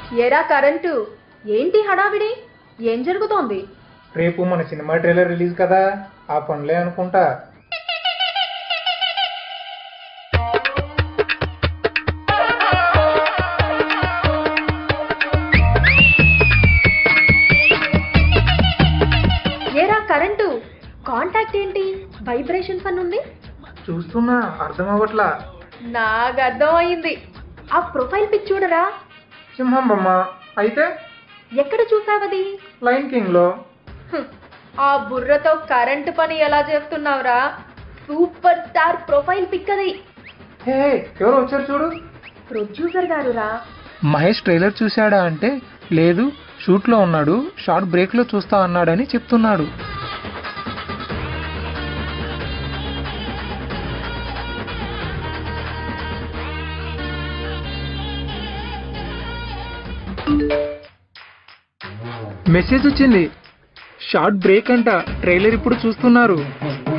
ఏరా కరెంటు ఏంటి హడావిడి ఏం జరుగుతోంది రేపు మన సినిమా ట్రైలర్ రిలీజ్ కదా ఆ పనులే అనుకుంటా ఏరా కరెంటు కాంటాక్ట్ ఏంటి వైబ్రేషన్స్ అని ఉంది చూస్తున్నా అర్థం అవ్వట్లా నాకు అర్థమైంది ఆ ప్రొఫైల్ పిక్ చూడరా సింహం బొమ్మ అయితే ఎక్కడ చూసావది లైన్ కింగ్ లో హ్మ్. ఆ బుర్రతో కరెంటు పని ఎలా చేస్తున్నావురా సూపర్ స్టార్ ప్రొఫైల్ పిక్ అది హే ఎవరు వచ్చారు చూడు ప్రొడ్యూసర్ గారు రా మహేష్ ట్రైలర్ చూశాడా అంటే లేదు షూట్లో ఉన్నాడు షార్ట్ బ్రేక్లో చూస్తా అన్నాడని చెప్తున్నాడు మెసేజ్ వచ్చింది షార్ట్ బ్రేక్ అంట ట్రైలర్ ఇప్పుడు చూస్తున్నారు